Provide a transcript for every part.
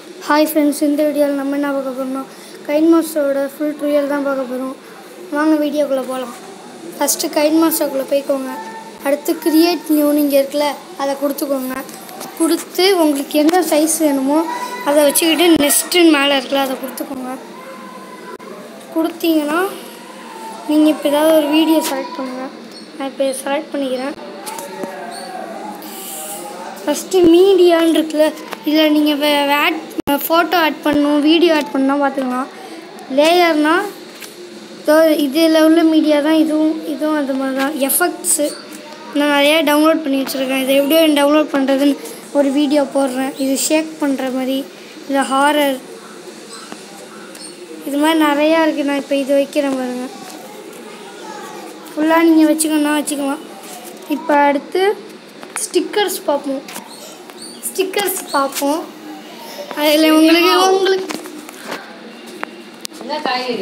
hi friends இந்த வீடியோவில் நம்ம என்ன பார்க்க போகிறோம்னா கைன் மாஸ்டரோட ஃபுல் ட்ரியல் தான் பார்க்க போகிறோம் வாங்க வீடியோக்குள்ளே போகலாம் ஃபஸ்ட்டு கைன் மாஸ்டருக்குள்ளே போய்க்கோங்க அடுத்து கிரியேட் நியூன்னு இங்கே இருக்குல்ல அதை கொடுத்துக்கோங்க கொடுத்து உங்களுக்கு என்ன சைஸ் வேணுமோ அதை வச்சுக்கிட்டு நெக்ஸ்ட்டுன்னு மேலே இருக்குல்ல அதை கொடுத்துக்கோங்க கொடுத்தீங்கன்னா நீங்கள் இப்போ ஏதாவது ஒரு வீடியோ செலக்ட் பண்ணுங்கள் நான் இப்போ செலக்ட் பண்ணிக்கிறேன் ஃபஸ்ட்டு மீடியான்னு இருக்குல்ல இதில் நீங்கள் வே ஆட் ஃபோட்டோ ஆட் பண்ணணும் வீடியோ ஆட் பண்ணால் பார்த்துக்கலாம் லேயர்னால் இதோ இதில் உள்ள மீடியா தான் இதுவும் இதுவும் அது மாதிரி தான் எஃபெக்ட்ஸு நான் நிறையா டவுன்லோட் பண்ணி வச்சுருக்கேன் இதை எப்படியோ டவுன்லோட் பண்ணுறதுன்னு ஒரு வீடியோ போடுறேன் இது ஷேக் பண்ணுற மாதிரி இது ஹாரர் இது மாதிரி நிறையா இருக்குது நான் இப்போ இது வைக்கிறேன் பாருங்கள் ஃபுல்லாக நீங்கள் வச்சுக்கணும்னா வச்சுக்கலாம் இப்போ அடுத்து ஸ்டிக்கர்ஸ் பார்ப்போம் ஸ்டிக்கர்ஸ் பார்ப்போம் அதில் உங்களுக்கு உங்களுக்கு என்ன காய்கறி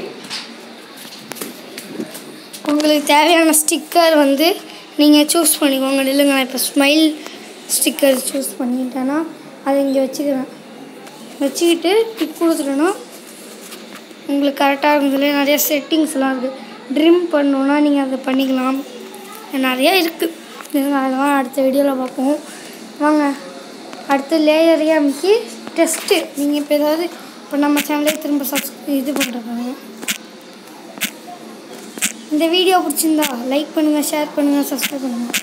உங்களுக்கு தேவையான ஸ்டிக்கர் வந்து நீங்கள் சூஸ் பண்ணிக்கோங்க இல்லைங்க நான் இப்போ ஸ்மைல் ஸ்டிக்கர் சூஸ் பண்ணிட்டேன்னா அதை இங்கே வச்சுக்கிறேன் வச்சுக்கிட்டு டிக் கொடுத்துட்டேன்னா உங்களுக்கு கரெக்டாக இருந்ததுல நிறைய செட்டிங்ஸ்லாம் இருக்குது ட்ரிம் பண்ணணுன்னா நீங்கள் அதை பண்ணிக்கலாம் நிறையா இருக்குது இதுங்க அதெல்லாம் அடுத்த வீடியோவில் பார்ப்போம் வாங்க அடுத்த லேயரையே அமைக்கி டெஸ்ட்டு நீங்கள் இப்போ ஏதாவது இப்போ நம்ம சேனலே திரும்ப சப்ஸ் இது பண்ணுறாங்க இந்த வீடியோ பிடிச்சிருந்தா லைக் பண்ணுங்கள் ஷேர் பண்ணுங்கள் சப்ஸ்கிரைப் பண்ணுங்கள்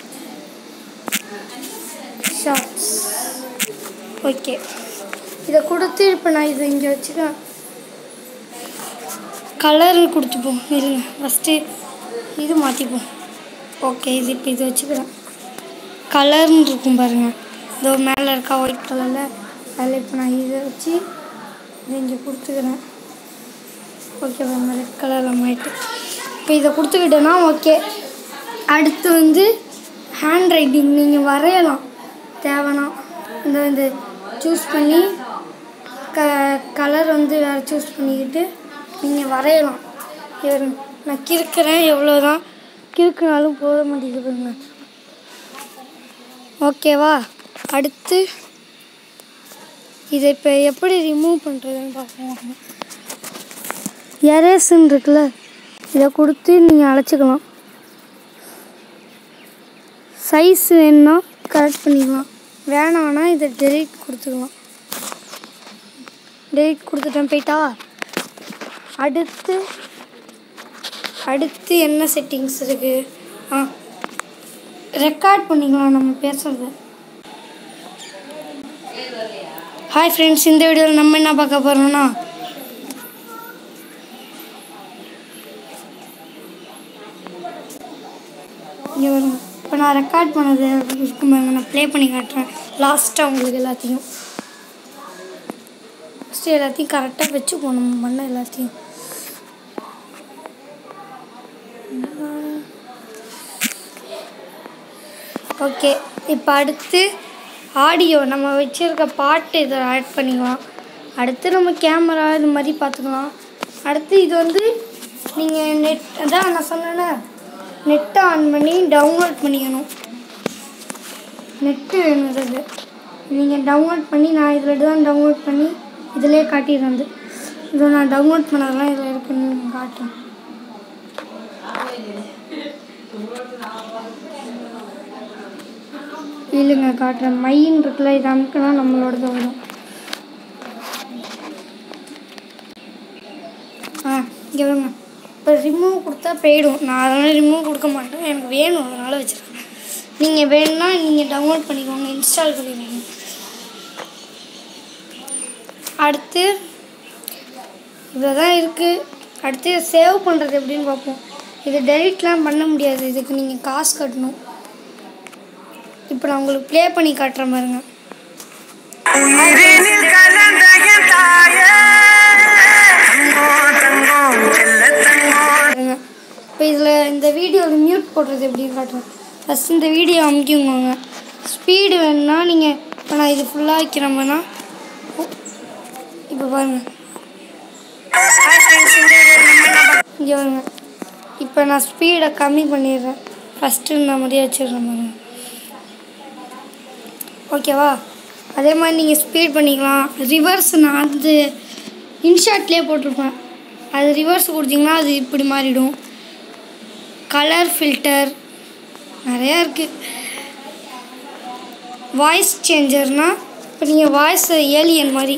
ஷார்ட்ஸ் ஓகே இதை கொடுத்து இப்போ நான் இதை இங்கே வச்சுக்கிறேன் கலர் கொடுத்துப்போம் இருங்க ஃபஸ்ட்டு இது மாற்றிப்போம் ஓகே இது இப்போ இது வச்சுக்கிறேன் கலர்னு இருக்கும் பாருங்கள் இதோ மேலே இருக்கா ஒயிட் கலரில் அதில் இப்போ நான் இதை வச்சு இதை இங்கே கொடுத்துக்கிறேன் ஓகே பாருங்க ரெட் கலரில் மாயிட்டு இப்போ இதை கொடுத்துக்கிட்டேன்னா ஓகே அடுத்து வந்து ஹேண்ட் ரைட்டிங் நீங்கள் வரையலாம் தேவைன்னா இந்த இந்த சூஸ் பண்ணி க கலர் வந்து வேறு சூஸ் பண்ணிக்கிட்டு நீங்கள் வரையலாம் இவர் நான் கிறுக்கிறேன் எவ்வளோதான் கிறுக்குனாலும் போத மாட்டேங்குது பாருங்க ஓகேவா அடுத்து இதை இப்போ எப்படி ரிமூவ் பண்ணுறதுன்னு பார்ப்போம் எரேஸ்ன்னு இருக்குல்ல இதை கொடுத்து நீங்கள் அழைச்சிக்கலாம் சைஸ் வேணும்னா கரெக்ட் பண்ணிக்கலாம் வேணான்னா இதை டெலீட் கொடுத்துக்கலாம் டெலீட் கொடுத்துட்டேன் போயிட்டா அடுத்து அடுத்து என்ன செட்டிங்ஸ் இருக்குது ஆ ரெக்கார்ட் பண்ணிக்கலாம் நம்ம பேசுறது ஹாய் ஃப்ரெண்ட்ஸ் இந்த வீடியோவில் நம்ம என்ன பார்க்க போகிறோம்னா இங்கே வருங்க இப்போ நான் ரெக்கார்ட் பண்ணது இருக்கும் பாருங்க நான் ப்ளே பண்ணி காட்டுறேன் லாஸ்ட்டாக உங்களுக்கு எல்லாத்தையும் ஃபஸ்ட்டு எல்லாத்தையும் கரெக்டாக வச்சுப்போம் நம்ம பண்ண எல்லாத்தையும் ஓகே இப்போ அடுத்து ஆடியோ நம்ம வச்சுருக்க பாட்டு இதை ஆட் பண்ணிக்கலாம் அடுத்து நம்ம கேமரா இது மாதிரி பார்த்துக்கலாம் அடுத்து இது வந்து நீங்கள் நெட் அதான் நான் சொன்னேன்னே நெட்டை ஆன் பண்ணி டவுன்லோட் பண்ணிக்கணும் நெட்டு வேணும் இதுக்கு நீங்கள் டவுன்லோட் பண்ணி நான் இதில் தான் டவுன்லோட் பண்ணி இதிலே காட்டிடுறேன் வந்து இதை நான் டவுன்லோட் பண்ணதெல்லாம் இதில் இருக்குன்னு காட்டுறேன் இல்லைங்க காட்டுறேன் மையின் இருக்குல்ல இது அமுக்குனா நம்மளோடது வரும் ஆ இங்கே வருங்க இப்போ ரிமூவ் கொடுத்தா போயிடும் நான் அதனால் ரிமூவ் கொடுக்க மாட்டேன் எனக்கு வேணும் அதனால் வச்சுருக்கேன் நீங்கள் வேணும்னா நீங்கள் டவுன்லோட் பண்ணிக்கோங்க இன்ஸ்டால் பண்ணிக்கோங்க அடுத்து இவ்வளோ தான் இருக்குது அடுத்து சேவ் பண்ணுறது எப்படின்னு பார்ப்போம் இது டெலிட்லாம் பண்ண முடியாது இதுக்கு நீங்கள் காசு கட்டணும் இப்போ நான் உங்களுக்கு ப்ளே பண்ணி காட்டுறேன் பாருங்க உயிரினில் கலந்த என் தாயே தங்கம் தங்கம் செல்ல தங்கம் பாருங்க இப்போ இதில் இந்த வீடியோவில் மியூட் போடுறது எப்படின்னு காட்டுறேன் ஃபஸ்ட் இந்த வீடியோ அமுக்கிங்கோங்க ஸ்பீடு வேணும்னா நீங்கள் இப்போ நான் இது ஃபுல்லாக வைக்கிறோம்னா இப்போ பாருங்க இங்கே பாருங்க இப்போ நான் ஸ்பீடை கம்மி பண்ணிடுறேன் ஃபஸ்ட்டு இந்த மாதிரியே வச்சிடுறேன் பாருங்க ஓகேவா அதே மாதிரி நீங்கள் ஸ்பீட் பண்ணிக்கலாம் ரிவர்ஸ் நான் வந்து இன்ஷாட்லேயே போட்டிருப்பேன் அது ரிவர்ஸ் கொடுத்தீங்கன்னா அது இப்படி மாறிடும் கலர் ஃபில்டர் நிறையா இருக்குது வாய்ஸ் சேஞ்சர்னால் இப்போ நீங்கள் வாய்ஸ் ஏலியன் மாதிரி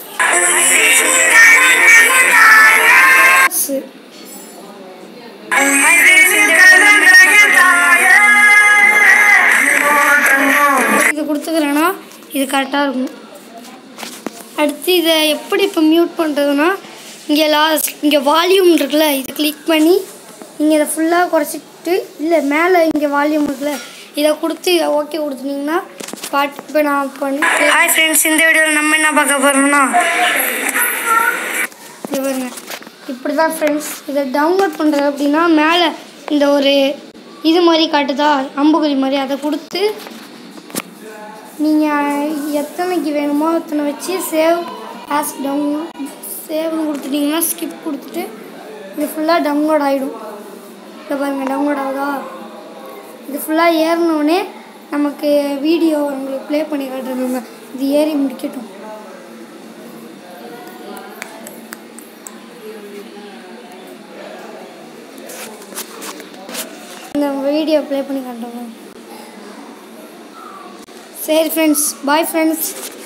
இது கொடுத்துக்கிறேன்னா இது கரெக்டாக இருக்கும் அடுத்து இதை எப்படி இப்போ மியூட் பண்ணுறதுன்னா இங்கே லாஸ்ட் இங்கே வால்யூம் இருக்குல்ல இதை கிளிக் பண்ணி நீங்கள் இதை ஃபுல்லாக குறைச்சிட்டு இல்லை மேலே இங்கே வால்யூம் இருக்குல்ல இதை கொடுத்து இதை ஓகே கொடுத்துட்டிங்கன்னா பாட்டு இப்போ நான் பண்ணி ஹாய் ஃப்ரெண்ட்ஸ் இந்த வீடியோவில் நம்ம என்ன பார்க்க போகிறோம்னா இது பாருங்க இப்படி தான் ஃப்ரெண்ட்ஸ் இதை டவுன்லோட் பண்ணுறது அப்படின்னா மேலே இந்த ஒரு இது மாதிரி காட்டுதா அம்புக்குறி மாதிரி அதை கொடுத்து நீங்கள் எத்தனைக்கு வேணுமோ அத்தனை வச்சு சேவ் ஆஸ் டவுன்லோட் சேவ்னு கொடுத்துட்டிங்கன்னா ஸ்கிப் கொடுத்துட்டு இது ஃபுல்லாக டவுன்லோட் ஆகிடும் இதை பாருங்கள் டவுன்லோட் ஆகுதா இது ஃபுல்லாக ஏறினோடனே நமக்கு வீடியோ உங்களுக்கு ப்ளே பண்ணி காட்டுறதுங்க இது ஏறி முடிக்கட்டும் இந்த வீடியோ ப்ளே பண்ணி காட்டுறோம் சரி ஃப்ரெண்ட்ஸ் பாய் ஃப்ரெண்ட்ஸ்